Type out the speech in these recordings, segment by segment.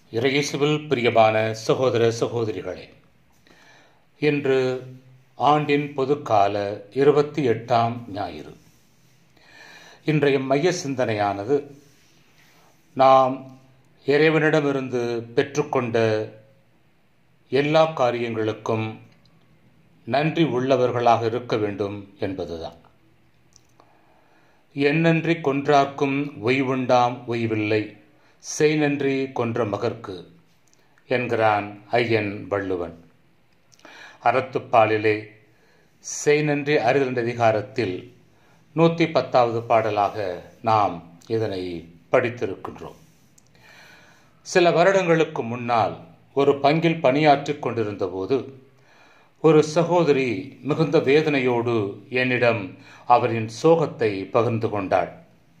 இறையேசுவில் பிரியமான சகோதர சகோதரிகளே இன்று ஆண்டின் பொதுக்கால இருபத்தி எட்டாம் ஞாயிறு இன்றைய மைய சிந்தனையானது நாம் இறைவனிடமிருந்து பெற்றுக்கொண்ட எல்லா காரியங்களுக்கும் நன்றி உள்ளவர்களாக இருக்க வேண்டும் என்பதுதான் எண்ணன்றி கொன்றார்க்கும் ஒய்வுண்டாம் ஒய்வில்லை செய் நன்றி கொன்ற மகர்க்கு என்கிறான் ஐயன் வள்ளுவன் அறத்துப்பாலிலே செய் நன்றி அறிதல் அதிகாரத்தில் நூற்றி பத்தாவது பாடலாக நாம் இதனை படித்திருக்கின்றோம் சில வருடங்களுக்கு முன்னால் ஒரு பங்கில் பணியாற்றிக் கொண்டிருந்த போது ஒரு சகோதரி மிகுந்த வேதனையோடு என்னிடம் அவரின் சோகத்தை பகிர்ந்து கொண்டாள்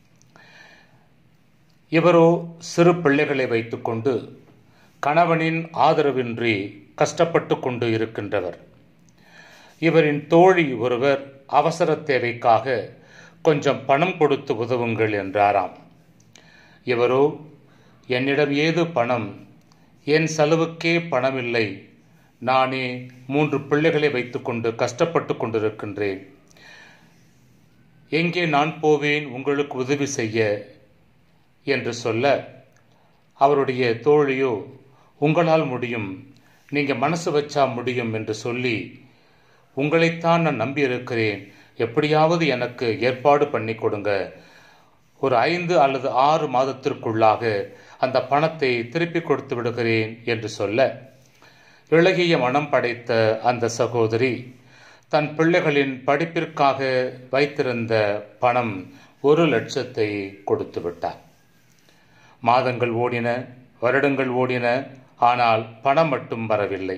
இவரோ சிறு பிள்ளைகளை வைத்துக்கொண்டு கணவனின் ஆதரவின்றி கஷ்டப்பட்டு கொண்டு இருக்கின்றவர் இவரின் தோழி ஒருவர் அவசர தேவைக்காக கொஞ்சம் பணம் கொடுத்து உதவுங்கள் என்றாராம் இவரோ என்னிடம் ஏது பணம் என் செலவுக்கே பணமில்லை நானே மூன்று பிள்ளைகளை வைத்துக்கொண்டு கஷ்டப்பட்டு கொண்டிருக்கின்றேன் எங்கே நான் போவேன் உங்களுக்கு உதவி செய்ய என்று சொல்ல அவருடைய தோழியோ உங்களால் முடியும் நீங்கள் மனசு வச்சா முடியும் என்று சொல்லி உங்களைத்தான் நான் நம்பியிருக்கிறேன் எப்படியாவது எனக்கு ஏற்பாடு பண்ணி கொடுங்க ஒரு ஐந்து அல்லது ஆறு மாதத்திற்குள்ளாக அந்த பணத்தை திருப்பி கொடுத்து விடுகிறேன் என்று சொல்ல இளகிய மனம் படைத்த அந்த சகோதரி தன் பிள்ளைகளின் படிப்பிற்காக வைத்திருந்த பணம் ஒரு லட்சத்தை கொடுத்து விட்டார் மாதங்கள் ஓடின வருடங்கள் ஓடின ஆனால் பணம் மட்டும் வரவில்லை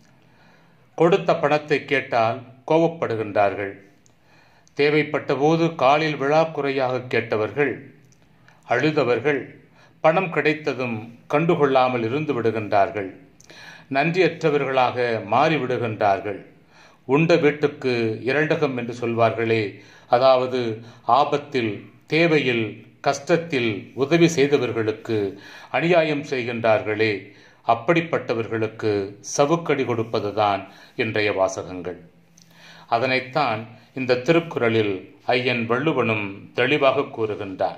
கொடுத்த பணத்தை கேட்டால் கோபப்படுகின்றார்கள் தேவைப்பட்ட போது காலில் விழா குறையாக கேட்டவர்கள் அழுதவர்கள் பணம் கிடைத்ததும் கண்டுகொள்ளாமல் இருந்து விடுகின்றார்கள் நன்றியற்றவர்களாக மாறிவிடுகின்றார்கள் உண்ட வீட்டுக்கு இரண்டகம் என்று சொல்வார்களே அதாவது ஆபத்தில் தேவையில் கஷ்டத்தில் உதவி செய்தவர்களுக்கு அநியாயம் செய்கின்றார்களே அப்படிப்பட்டவர்களுக்கு சவுக்கடி கொடுப்பதுதான் இன்றைய வாசகங்கள் அதனைத்தான் இந்த திருக்குறளில் ஐயன் வள்ளுவனும் தெளிவாக கூறுகின்றார்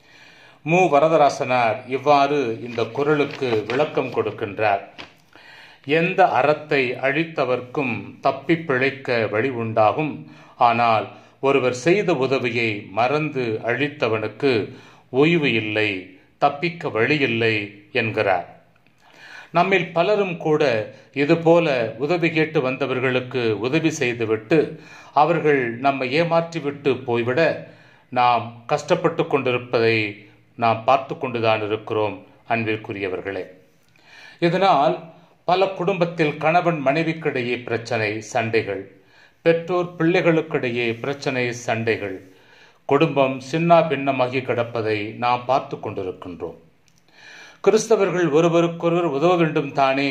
மு வரதராசனார் இவ்வாறு இந்த குரலுக்கு விளக்கம் கொடுக்கின்றார் எந்த அறத்தை அழித்தவர்க்கும் தப்பி பிழைக்க வழி உண்டாகும் ஆனால் ஒருவர் செய்த உதவியை மறந்து அழித்தவனுக்கு ஓய்வு இல்லை தப்பிக்க வழியில்லை என்கிறார் நம்மில் பலரும் கூட இதுபோல உதவி கேட்டு வந்தவர்களுக்கு உதவி செய்துவிட்டு அவர்கள் நம்மை ஏமாற்றிவிட்டு போய்விட நாம் கஷ்டப்பட்டு கொண்டிருப்பதை நாம் பார்த்து கொண்டுதான் இருக்கிறோம் அன்பிற்குரியவர்களே இதனால் பல குடும்பத்தில் கணவன் மனைவிக்கிடையே பிரச்சனை சண்டைகள் பெற்றோர் பிள்ளைகளுக்கிடையே பிரச்சனை சண்டைகள் குடும்பம் சின்ன பின்னமாகி கிடப்பதை நாம் பார்த்து கொண்டிருக்கின்றோம் கிறிஸ்தவர்கள் ஒருவருக்கொருவர் உதவ வேண்டும் தானே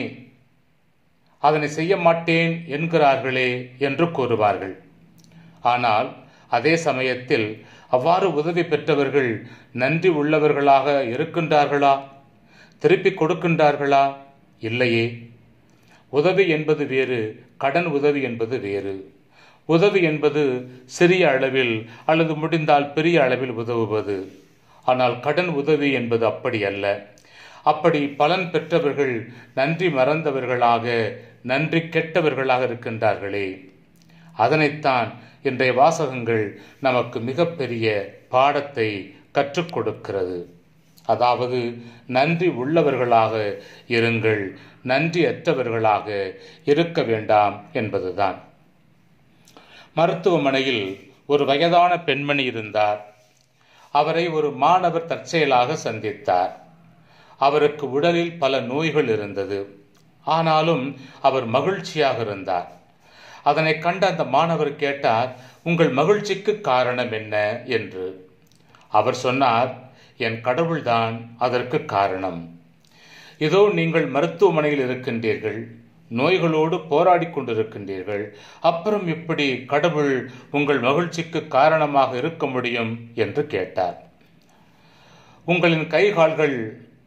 அதனை செய்ய மாட்டேன் என்கிறார்களே என்று கூறுவார்கள் ஆனால் அதே சமயத்தில் அவ்வாறு உதவி பெற்றவர்கள் நன்றி உள்ளவர்களாக இருக்கின்றார்களா திருப்பி கொடுக்கின்றார்களா இல்லையே உதவி என்பது வேறு கடன் உதவி என்பது வேறு உதவி என்பது சிறிய அளவில் அல்லது முடிந்தால் பெரிய அளவில் உதவுவது ஆனால் கடன் உதவி என்பது அப்படி அல்ல அப்படி பலன் பெற்றவர்கள் நன்றி மறந்தவர்களாக நன்றி கெட்டவர்களாக இருக்கின்றார்களே அதனைத்தான் இன்றைய வாசகங்கள் நமக்கு மிகப்பெரிய பாடத்தை கற்றுக் கொடுக்கிறது அதாவது நன்றி உள்ளவர்களாக இருங்கள் நன்றி அற்றவர்களாக இருக்க வேண்டாம் என்பதுதான் மருத்துவமனையில் ஒரு வயதான பெண்மணி இருந்தார் அவரை ஒரு மாணவர் தற்செயலாக சந்தித்தார் அவருக்கு உடலில் பல நோய்கள் இருந்தது ஆனாலும் அவர் மகிழ்ச்சியாக இருந்தார் அதனை கண்ட அந்த மாணவர் கேட்டார் உங்கள் மகிழ்ச்சிக்கு காரணம் என்ன என்று அவர் சொன்னார் என் கடவுள்தான் அதற்கு காரணம் இதோ நீங்கள் மருத்துவமனையில் இருக்கின்றீர்கள் நோய்களோடு போராடி கொண்டிருக்கின்றீர்கள் அப்புறம் எப்படி கடவுள் உங்கள் மகிழ்ச்சிக்கு காரணமாக இருக்க முடியும் என்று கேட்டார் உங்களின் கை கால்கள்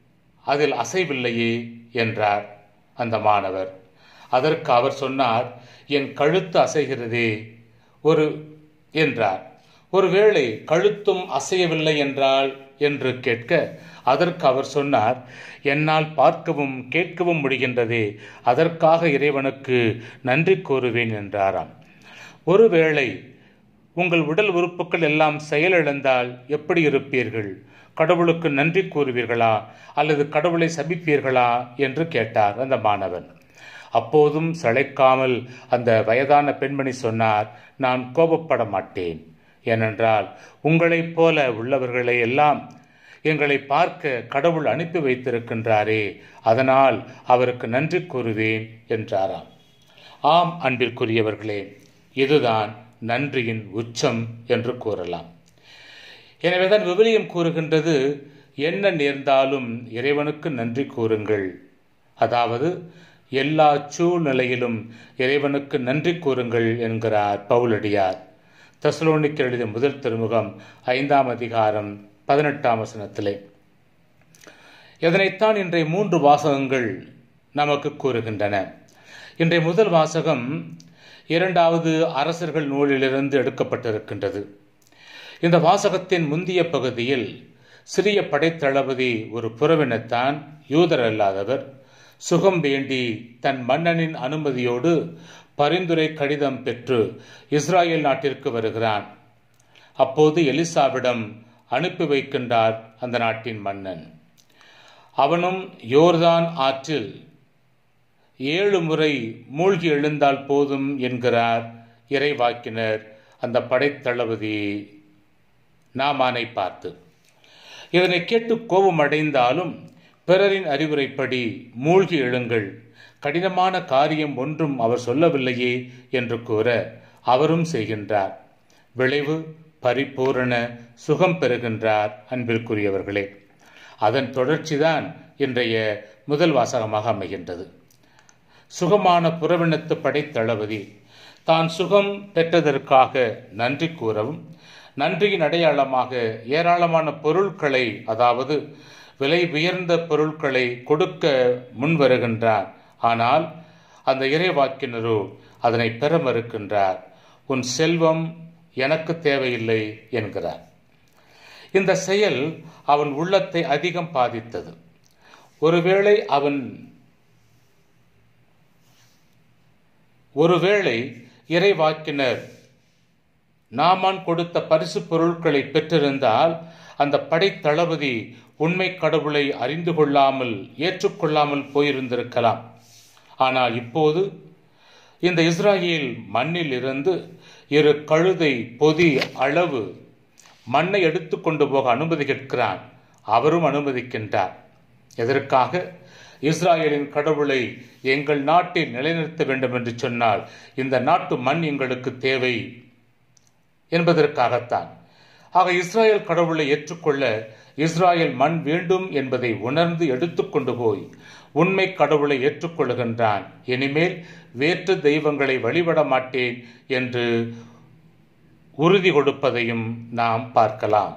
அதில் அசைவில்லையே என்றார் அந்த மாணவர் அதற்கு அவர் சொன்னார் என் கழுத்து அசைகிறதே ஒரு என்றார் ஒருவேளை கழுத்தும் அசையவில்லை என்றால் என்று கேட்க அதற்கு அவர் சொன்னார் என்னால் பார்க்கவும் கேட்கவும் முடிகின்றதே அதற்காக இறைவனுக்கு நன்றி கூறுவேன் என்றாராம் ஒருவேளை உங்கள் உடல் உறுப்புகள் எல்லாம் செயலிழந்தால் எப்படி இருப்பீர்கள் கடவுளுக்கு நன்றி கூறுவீர்களா அல்லது கடவுளை சபிப்பீர்களா என்று கேட்டார் அந்த மாணவன் அப்போதும் சளைக்காமல் அந்த வயதான பெண்மணி சொன்னார் நான் கோபப்பட மாட்டேன் ஏனென்றால் உங்களைப் போல உள்ளவர்களை எல்லாம் எங்களை பார்க்க கடவுள் அனுப்பி வைத்திருக்கின்றாரே அதனால் அவருக்கு நன்றி கூறுவேன் என்றாராம் ஆம் அன்பிற்குரியவர்களே இதுதான் நன்றியின் உச்சம் என்று கூறலாம் எனவேதான் விவிலியம் கூறுகின்றது என்ன நேர்ந்தாலும் இறைவனுக்கு நன்றி கூறுங்கள் அதாவது எல்லா சூழ்நிலையிலும் இறைவனுக்கு நன்றி கூறுங்கள் என்கிறார் பவுலடியார் தசலோனிக்கு எழுதிய முதல் திருமுகம் ஐந்தாம் அதிகாரம் பதினெட்டாம் வசனத்திலே இதனைத்தான் இன்றைய மூன்று வாசகங்கள் நமக்கு கூறுகின்றன இன்றைய முதல் வாசகம் இரண்டாவது அரசர்கள் நூலிலிருந்து எடுக்கப்பட்டிருக்கின்றது இந்த வாசகத்தின் முந்திய பகுதியில் சிறிய படைத்தளபதி ஒரு புறவினத்தான் யூதர் அல்லாதவர் சுகம் வேண்டி தன் மன்னனின் அனுமதியோடு பரிந்துரை கடிதம் பெற்று இஸ்ராயேல் நாட்டிற்கு வருகிறான் அப்போது எலிசாவிடம் அனுப்பி வைக்கின்றார் அந்த நாட்டின் மன்னன் அவனும் யோர்தான் ஆற்றில் ஏழு முறை மூழ்கி எழுந்தால் போதும் என்கிறார் இறைவாக்கினர் அந்த படைத்தளபதி நாமானை பார்த்து இதனை கேட்டு கோபம் அடைந்தாலும் பிறரின் அறிவுரைப்படி மூழ்கி எழுங்கள் கடினமான காரியம் ஒன்றும் அவர் சொல்லவில்லையே என்று கூற அவரும் செய்கின்றார் விளைவு பரிபூரண சுகம் பெறுகின்றார் அன்பிற்குரியவர்களே அதன் தொடர்ச்சிதான் இன்றைய முதல் வாசகமாக அமைகின்றது சுகமான புறவினத்து படைத்தளபதி தான் சுகம் பெற்றதற்காக நன்றி கூறவும் நன்றியின் அடையாளமாக ஏராளமான பொருட்களை அதாவது விலை உயர்ந்த பொருட்களை கொடுக்க முன்வருகின்றார் ஆனால் அந்த இறைவாக்கினரோ அதனை பெற மறுக்கின்றார் உன் செல்வம் எனக்கு தேவையில்லை என்கிறார் இந்த செயல் அவன் உள்ளத்தை அதிகம் பாதித்தது ஒருவேளை அவன் ஒருவேளை இறைவாக்கினர் நாமான் கொடுத்த பரிசு பொருட்களை பெற்றிருந்தால் அந்த படைத்தளபதி உண்மை கடவுளை அறிந்து கொள்ளாமல் ஏற்றுக்கொள்ளாமல் போயிருந்திருக்கலாம் ஆனால் இப்போது இந்த இஸ்ராயேல் மண்ணில் இருந்து இரு கழுதை பொதி அளவு மண்ணை எடுத்துக்கொண்டு போக அனுமதி கேட்கிறான் அவரும் அனுமதிக்கின்றார் எதற்காக இஸ்ராயலின் கடவுளை எங்கள் நாட்டில் நிலைநிறுத்த வேண்டும் என்று சொன்னால் இந்த நாட்டு மண் எங்களுக்கு தேவை என்பதற்காகத்தான் ஆக இஸ்ராயல் கடவுளை ஏற்றுக்கொள்ள இஸ்ராயல் மண் வேண்டும் என்பதை உணர்ந்து எடுத்துக்கொண்டு போய் உண்மை கடவுளை ஏற்றுக்கொள்கின்றான் இனிமேல் வேற்று தெய்வங்களை வழிபட மாட்டேன் என்று உறுதி கொடுப்பதையும் நாம் பார்க்கலாம்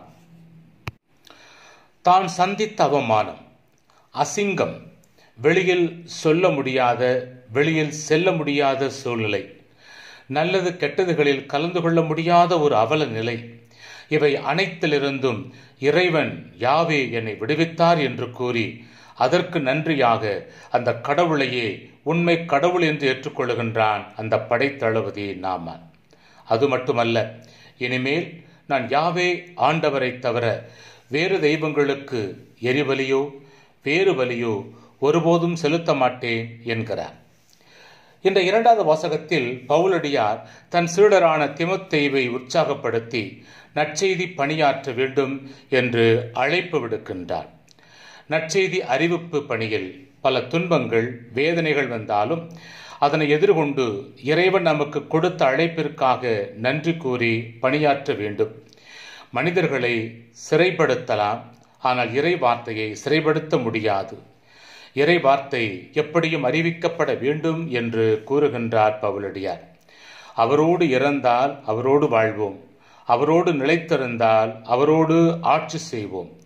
தான் சந்தித்த அவமானம் அசிங்கம் வெளியில் சொல்ல முடியாத வெளியில் செல்ல முடியாத சூழ்நிலை நல்லது கெட்டதுகளில் கலந்து கொள்ள முடியாத ஒரு அவல நிலை இவை அனைத்திலிருந்தும் இறைவன் யாவே என்னை விடுவித்தார் என்று கூறி அதற்கு நன்றியாக அந்த கடவுளையே உண்மை கடவுள் என்று ஏற்றுக்கொள்கின்றான் அந்த படைத்தளபதி நாமான் அது மட்டுமல்ல இனிமேல் நான் யாவே ஆண்டவரை தவிர வேறு தெய்வங்களுக்கு எரிபலியோ வேறு பலியோ ஒருபோதும் செலுத்த மாட்டேன் என்கிறார் இந்த இரண்டாவது வாசகத்தில் பவுலடியார் தன் சீடரான திமுத்தெய்வை உற்சாகப்படுத்தி நற்செய்தி பணியாற்ற வேண்டும் என்று அழைப்பு விடுக்கின்றார் நற்செய்தி அறிவிப்பு பணியில் பல துன்பங்கள் வேதனைகள் வந்தாலும் அதனை எதிர்கொண்டு இறைவன் நமக்கு கொடுத்த அழைப்பிற்காக நன்றி கூறி பணியாற்ற வேண்டும் மனிதர்களை சிறைப்படுத்தலாம் ஆனால் இறை வார்த்தையை சிறைப்படுத்த முடியாது இறை வார்த்தை எப்படியும் அறிவிக்கப்பட வேண்டும் என்று கூறுகின்றார் பவுலடியார் அவரோடு இறந்தால் அவரோடு வாழ்வோம் அவரோடு நிலைத்திருந்தால் அவரோடு ஆட்சி செய்வோம்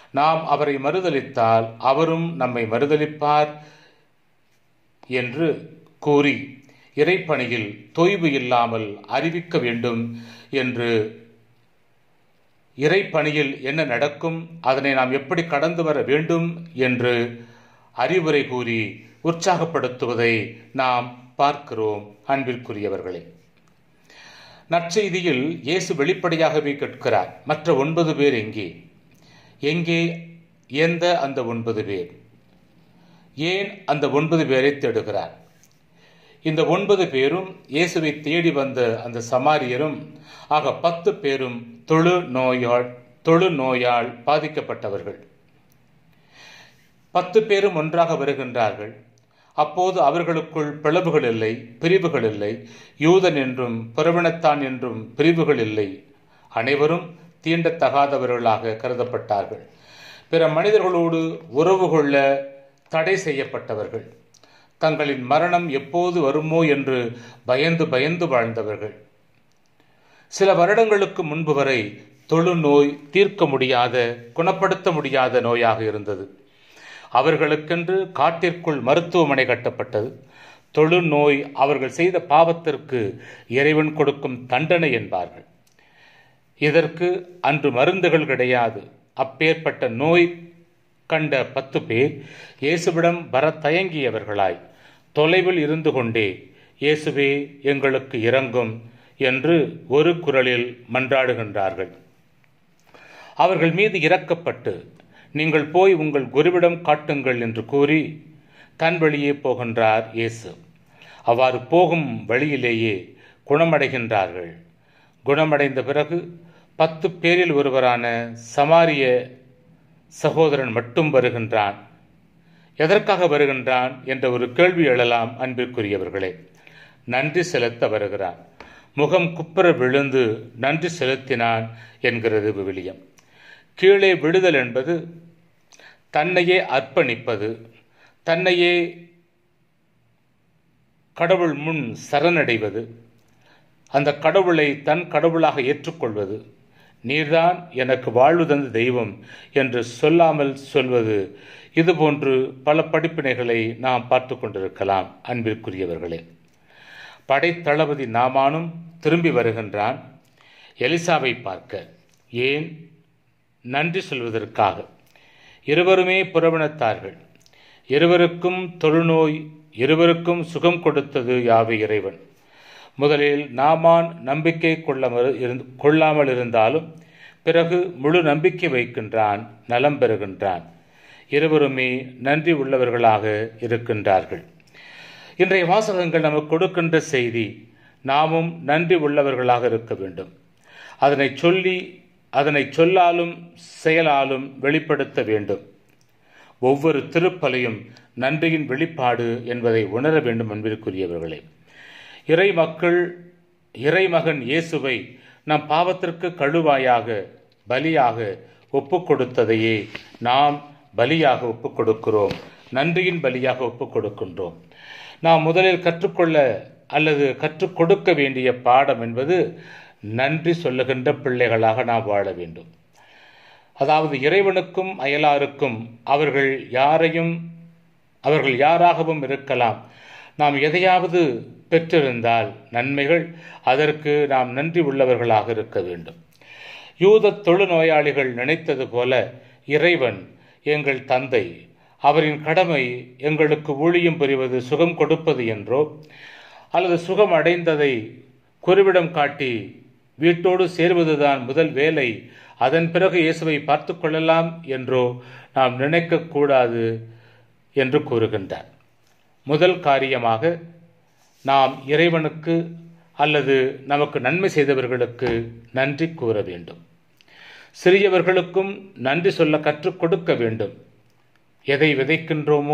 நாம் அவரை மறுதலித்தால் அவரும் நம்மை மறுதலிப்பார் என்று கூறி இறைப்பணியில் தொய்வு இல்லாமல் அறிவிக்க வேண்டும் என்று இறைப்பணியில் என்ன நடக்கும் அதனை நாம் எப்படி கடந்து வர வேண்டும் என்று அறிவுரை கூறி உற்சாகப்படுத்துவதை நாம் பார்க்கிறோம் அன்பிற்குரியவர்களே நற்செய்தியில் இயேசு வெளிப்படையாகவே கேட்கிறார் மற்ற ஒன்பது பேர் எங்கே எங்கே எந்த அந்த ஒன்பது பேர் ஏன் அந்த ஒன்பது பேரை தேடுகிறார் இந்த ஒன்பது பேரும் இயேசுவை தேடி வந்த அந்த சமாரியரும் ஆக பத்து பேரும் தொழு நோயால் தொழு நோயால் பாதிக்கப்பட்டவர்கள் பத்து பேரும் ஒன்றாக வருகின்றார்கள் அப்போது அவர்களுக்குள் பிளவுகள் இல்லை பிரிவுகள் இல்லை யூதன் என்றும் புறவினத்தான் என்றும் பிரிவுகள் இல்லை அனைவரும் தீண்டத்தகாதவர்களாக கருதப்பட்டார்கள் பிற மனிதர்களோடு உறவு கொள்ள தடை செய்யப்பட்டவர்கள் தங்களின் மரணம் எப்போது வருமோ என்று பயந்து பயந்து வாழ்ந்தவர்கள் சில வருடங்களுக்கு முன்பு வரை தொழுநோய் தீர்க்க முடியாத குணப்படுத்த முடியாத நோயாக இருந்தது அவர்களுக்கென்று காட்டிற்குள் மருத்துவமனை கட்டப்பட்டது தொழுநோய் அவர்கள் செய்த பாவத்திற்கு இறைவன் கொடுக்கும் தண்டனை என்பார்கள் இதற்கு அன்று மருந்துகள் கிடையாது அப்பேற்பட்ட நோய் கண்ட பத்து பேர் இயேசுவிடம் வர தயங்கியவர்களாய் தொலைவில் இருந்து கொண்டே இயேசுவே எங்களுக்கு இறங்கும் என்று ஒரு குரலில் மன்றாடுகின்றார்கள் அவர்கள் மீது இறக்கப்பட்டு நீங்கள் போய் உங்கள் குருவிடம் காட்டுங்கள் என்று கூறி தன் வழியே போகின்றார் இயேசு அவ்வாறு போகும் வழியிலேயே குணமடைகின்றார்கள் குணமடைந்த பிறகு பத்து பேரில் ஒருவரான சமாரிய சகோதரன் மட்டும் வருகின்றான் எதற்காக வருகின்றான் என்ற ஒரு கேள்வி எழலாம் அன்பிற்குரியவர்களே நன்றி செலுத்த வருகிறான் முகம் குப்புற விழுந்து நன்றி செலுத்தினான் என்கிறது விவிலியம் கீழே விடுதல் என்பது தன்னையே அர்ப்பணிப்பது தன்னையே கடவுள் முன் சரணடைவது அந்த கடவுளை தன் கடவுளாக ஏற்றுக்கொள்வது நீர்தான் எனக்கு வாழ்வு தந்த தெய்வம் என்று சொல்லாமல் சொல்வது இதுபோன்று பல படிப்பினைகளை நாம் பார்த்து கொண்டிருக்கலாம் அன்பிற்குரியவர்களே படைத்தளபதி நாமானும் திரும்பி வருகின்றான் எலிசாவை பார்க்க ஏன் நன்றி சொல்வதற்காக இருவருமே புறவினத்தார்கள் இருவருக்கும் தொழுநோய் இருவருக்கும் சுகம் கொடுத்தது யாவை இறைவன் முதலில் நாமான் நம்பிக்கை கொள்ளாமல் இருந்து கொள்ளாமல் இருந்தாலும் பிறகு முழு நம்பிக்கை வைக்கின்றான் நலம் பெறுகின்றான் இருவருமே நன்றி உள்ளவர்களாக இருக்கின்றார்கள் இன்றைய வாசகங்கள் நமக்கு கொடுக்கின்ற செய்தி நாமும் நன்றி உள்ளவர்களாக இருக்க வேண்டும் அதனை சொல்லி அதனை சொல்லாலும் செயலாலும் வெளிப்படுத்த வேண்டும் ஒவ்வொரு திருப்பலையும் நன்றியின் வெளிப்பாடு என்பதை உணர வேண்டும் என்பதற்குரியவர்களே இறை மக்கள் இறைமகன் இயேசுவை நம் பாவத்திற்கு கழுவாயாக பலியாக ஒப்பு கொடுத்ததையே நாம் பலியாக ஒப்பு கொடுக்கிறோம் நன்றியின் பலியாக ஒப்பு கொடுக்கின்றோம் நாம் முதலில் கற்றுக்கொள்ள அல்லது கற்றுக் கொடுக்க வேண்டிய பாடம் என்பது நன்றி சொல்லுகின்ற பிள்ளைகளாக நாம் வாழ வேண்டும் அதாவது இறைவனுக்கும் அயலாருக்கும் அவர்கள் யாரையும் அவர்கள் யாராகவும் இருக்கலாம் நாம் எதையாவது பெற்றிருந்தால் நன்மைகள் அதற்கு நாம் நன்றி உள்ளவர்களாக இருக்க வேண்டும் யூத தொழுநோயாளிகள் நினைத்தது போல இறைவன் எங்கள் தந்தை அவரின் கடமை எங்களுக்கு ஊழியம் புரிவது சுகம் கொடுப்பது என்றோ அல்லது சுகம் அடைந்ததை குருவிடம் காட்டி வீட்டோடு சேர்வதுதான் முதல் வேலை அதன் பிறகு இயேசுவை பார்த்து கொள்ளலாம் என்றோ நாம் நினைக்கக்கூடாது என்று கூறுகின்றார் முதல் காரியமாக நாம் இறைவனுக்கு அல்லது நமக்கு நன்மை செய்தவர்களுக்கு நன்றி கூற வேண்டும் சிறியவர்களுக்கும் நன்றி சொல்ல கற்றுக் கொடுக்க வேண்டும் எதை விதைக்கின்றோமோ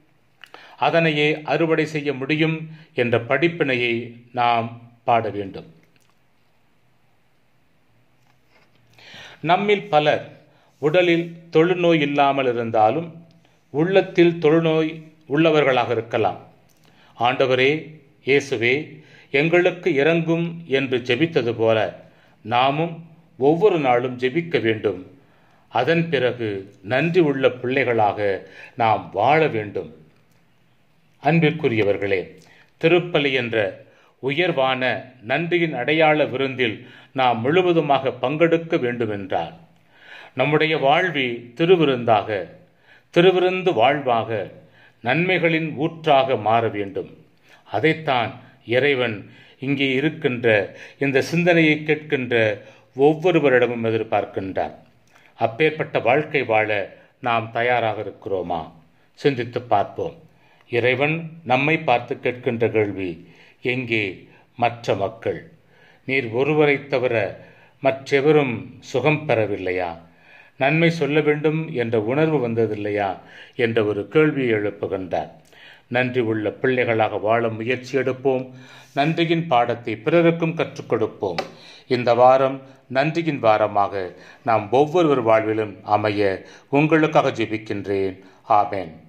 அதனையே அறுவடை செய்ய முடியும் என்ற படிப்பினையை நாம் பாட வேண்டும் நம்மில் பலர் உடலில் தொழுநோய் இல்லாமல் இருந்தாலும் உள்ளத்தில் தொழுநோய் உள்ளவர்களாக இருக்கலாம் ஆண்டவரே இயேசுவே எங்களுக்கு இறங்கும் என்று ஜெபித்தது போல நாமும் ஒவ்வொரு நாளும் ஜெபிக்க வேண்டும் அதன் பிறகு நன்றி உள்ள பிள்ளைகளாக நாம் வாழ வேண்டும் அன்பிற்குரியவர்களே திருப்பலி என்ற உயர்வான நன்றியின் அடையாள விருந்தில் நாம் முழுவதுமாக பங்கெடுக்க வேண்டுமென்றார் நம்முடைய வாழ்வி திருவிருந்தாக திருவிருந்து வாழ்வாக நன்மைகளின் ஊற்றாக மாற வேண்டும் அதைத்தான் இறைவன் இங்கே இருக்கின்ற இந்த சிந்தனையை கேட்கின்ற ஒவ்வொருவரிடமும் எதிர்பார்க்கின்றார் அப்பேற்பட்ட வாழ்க்கை வாழ நாம் தயாராக இருக்கிறோமா சிந்தித்து பார்ப்போம் இறைவன் நம்மை பார்த்து கேட்கின்ற கேள்வி எங்கே மற்ற மக்கள் நீர் ஒருவரை தவிர மற்றெவரும் சுகம் பெறவில்லையா நன்மை சொல்ல வேண்டும் என்ற உணர்வு வந்ததில்லையா என்ற ஒரு கேள்வியை எழுப்புகின்றார் நன்றி உள்ள பிள்ளைகளாக வாழ முயற்சி எடுப்போம் நன்றியின் பாடத்தை பிறருக்கும் கற்றுக் கொடுப்போம் இந்த வாரம் நன்றியின் வாரமாக நாம் ஒவ்வொருவர் வாழ்விலும் அமைய உங்களுக்காக ஜெபிக்கின்றேன் ஆமேன்